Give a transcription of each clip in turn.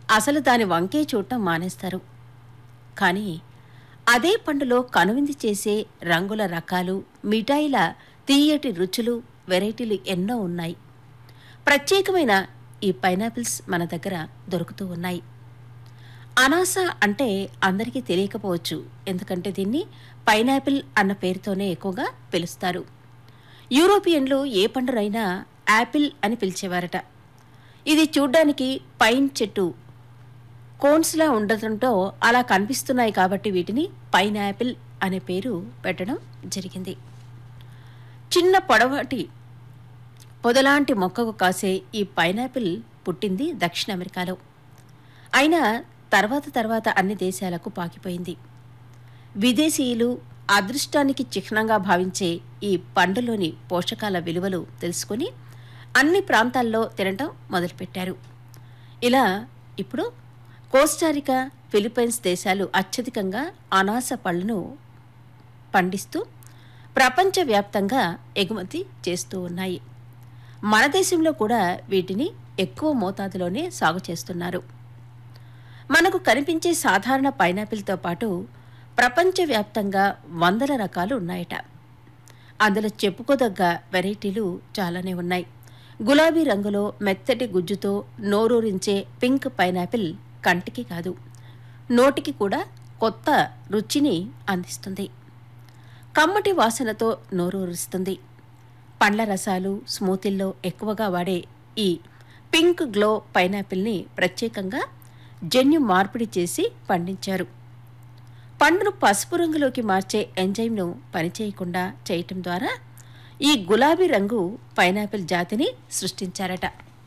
అసలు దాని వంకే చూడటం మానేస్తారు కానీ అదే పండులో కనువింది చేసే రంగుల రకాలు మిఠాయిల తీయటి రుచులు వెరైటీలు ఎన్నో ఉన్నాయి ప్రత్యేకమైన ఈ పైనాపిల్స్ మన దగ్గర దొరుకుతూ ఉన్నాయి అనాస అంటే అందరికీ తెలియకపోవచ్చు ఎందుకంటే దీన్ని పైనాపిల్ అన్న పేరుతోనే ఎక్కువగా పిలుస్తారు యూరోపియన్లు ఏ పండునైనా యాపిల్ అని పిలిచేవారట ఇది చూడ్డానికి పైన్ చెట్టు కోన్స్లా ఉండటంతో అలా కనిపిస్తున్నాయి కాబట్టి వీటిని పైనాపిల్ అనే పేరు పెట్టడం జరిగింది చిన్న పొడవాటి పొదలాంటి మొక్కకు కాసే ఈ పైనాపిల్ పుట్టింది దక్షిణ అమెరికాలో అయినా తర్వాత తర్వాత అన్ని దేశాలకు పాకిపోయింది విదేశీయులు అదృష్టానికి చిహ్నంగా భావించే ఈ పండులోని పోషకాల విలువలు తెలుసుకుని అన్ని ప్రాంతాల్లో తినటం మొదలుపెట్టారు ఇలా ఇప్పుడు కోస్టారికా ఫిలిప్పైన్స్ దేశాలు అత్యధికంగా అనాస పళ్లను పండిస్తూ ప్రపంచవ్యాప్తంగా ఎగుమతి చేస్తూ ఉన్నాయి మన దేశంలో కూడా వీటిని ఎక్కువ మోతాదులోనే సాగు చేస్తున్నారు మనకు కనిపించే సాధారణ పైనాపిల్తో పాటు ప్రపంచవ్యాప్తంగా వందల రకాలు ఉన్నాయట అందులో చెప్పుకోదగ్గ వెరైటీలు చాలానే ఉన్నాయి గులాబీ రంగులో మెత్తటి గుజ్జుతో నోరూరించే పింక్ పైనాపిల్ కంటికి కాదు నోటికి కూడా కొత్త రుచిని అందిస్తుంది కమ్మటి వాసనతో నోరూరిస్తుంది పండ్ల రసాలు స్మూతీల్లో ఎక్కువగా వాడే ఈ పింక్ గ్లో పైనాపిల్ని ప్రత్యేకంగా జన్యు మార్పిడి చేసి పండించారు పండును పసుపు రంగులోకి మార్చే ఎంజైమ్ను పనిచేయకుండా చేయటం ద్వారా ఈ గులాబీ రంగు పైనాపిల్ జాతిని సృష్టించారట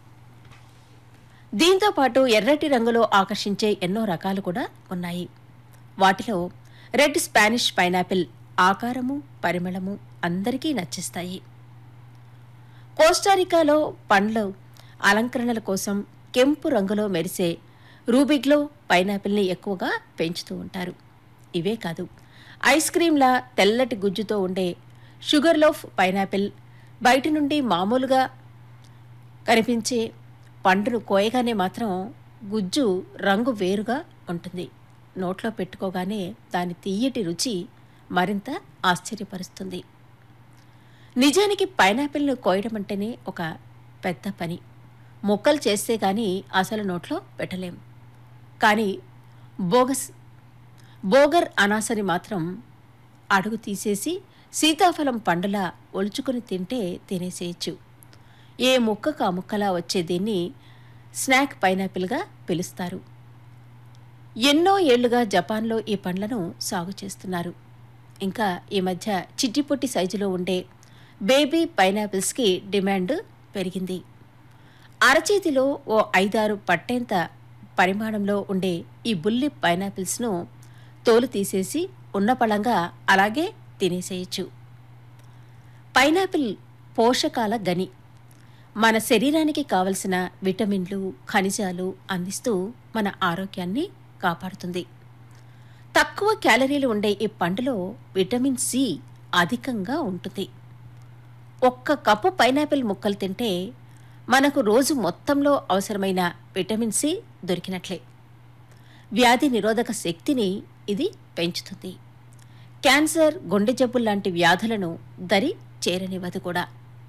దీంతో పాటు ఎర్రటి రంగులో ఆకర్షించే ఎన్నో రకాలు కూడా ఉన్నాయి వాటిలో రెడ్ స్పానిష్ పైనాపిల్ ఆకారము పరిమళము అందరికీ నచ్చిస్తాయి కోస్టారికాలో పండ్లు అలంకరణల కోసం కెంపు రంగులో మెరిసే రూబిగ్లో పైనాపిల్ని ఎక్కువగా పెంచుతూ ఉంటారు ఇవే కాదు ఐస్ క్రీంలా తెల్లటి గుజ్జుతో ఉండే షుగర్ లోఫ్ పైనాపిల్ బయట నుండి మామూలుగా కనిపించే పండును కోయగానే మాత్రం గుజ్జు రంగు వేరుగా ఉంటుంది నోట్లో పెట్టుకోగానే దాని తీయటి రుచి మరింత ఆశ్చర్యపరుస్తుంది నిజానికి పైనాపిల్ను కోయడం అంటేనే ఒక పెద్ద పని ముక్కలు చేస్తే గాని అసలు నోట్లో పెట్టలేం కానీ బోగస్ బోగర్ అనాసని మాత్రం అడుగు తీసేసి సీతాఫలం పండులా ఒలుచుకుని తింటే తినేసేయచ్చు ఏ ముక్కకు ఆ ముక్కలా వచ్చే దీన్ని స్నాక్ పైనాపిల్గా పిలుస్తారు ఎన్నో ఏళ్లుగా జపాన్లో ఈ పండ్లను సాగు చేస్తున్నారు ఇంకా ఈ మధ్య చిట్టిపొట్టి సైజులో ఉండే బేబీ పైనాపిల్స్కి డిమాండ్ పెరిగింది అరచేతిలో ఓ ఐదారు పట్టేంత పరిమాణంలో ఉండే ఈ బుల్లి పైనాపిల్స్ను తోలు తీసేసి ఉన్న పళంగా అలాగే తినేసేయచ్చు పైనాపిల్ పోషకాల గని మన శరీరానికి కావలసిన విటమిన్లు ఖనిజాలు అందిస్తూ మన ఆరోగ్యాన్ని కాపాడుతుంది తక్కువ క్యాలరీలు ఉండే ఈ పండులో విటమిన్ సి అధికంగా ఉంటుంది ఒక్క కప్పు పైనాపిల్ ముక్కలు తింటే మనకు రోజు మొత్తంలో అవసరమైన విటమిన్ సి దొరికినట్లే వ్యాధి నిరోధక శక్తిని ఇది పెంచుతుంది క్యాన్సర్ గుండె జబ్బులు లాంటి వ్యాధులను దరి చేరనివ్వదు కూడా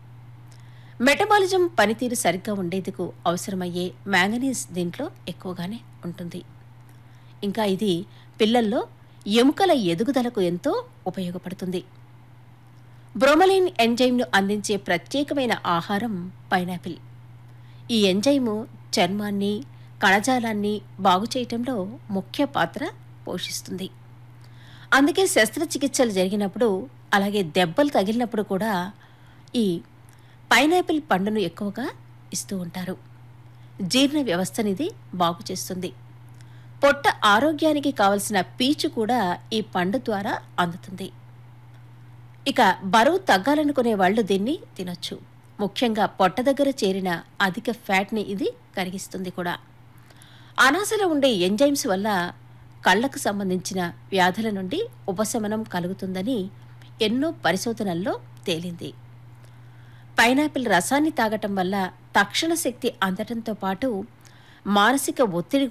మెటబాలిజం పనితీరు సరిగ్గా ఉండేందుకు అవసరమయ్యే మ్యాంగనీస్ దీంట్లో ఎక్కువగానే ఉంటుంది ఇంకా ఇది పిల్లల్లో ఎముకల ఎదుగుదలకు ఎంతో ఉపయోగపడుతుంది బ్రోమలిన్ ఎంజైమ్ను అందించే ప్రత్యేకమైన ఆహారం పైనాపిల్ ఈ ఎంజైము చర్మాన్ని కణజాలాన్ని బాగు చేయటంలో ముఖ్య పాత్ర పోషిస్తుంది అందుకే శస్త్రచికిత్సలు జరిగినప్పుడు అలాగే దెబ్బలు తగిలినప్పుడు కూడా ఈ పైనాపిల్ పండును ఎక్కువగా ఇస్తూ ఉంటారు జీర్ణ వ్యవస్థనిది బాగు చేస్తుంది పొట్ట ఆరోగ్యానికి కావలసిన పీచు కూడా ఈ పండు ద్వారా అందుతుంది ఇక బరువు తగ్గాలనుకునే వాళ్ళు దీన్ని తినొచ్చు ముఖ్యంగా పొట్ట దగ్గర చేరిన అధిక ఫ్యాట్ని ఇది కరిగిస్తుంది కూడా అనాసలో ఉండే ఎంజైమ్స్ వల్ల కళ్ళకు సంబంధించిన వ్యాధుల నుండి ఉపశమనం కలుగుతుందని ఎన్నో పరిశోధనల్లో తేలింది పైనాపిల్ రసాన్ని తాగటం వల్ల తక్షణ శక్తి అందటంతో పాటు మానసిక ఒత్తిడి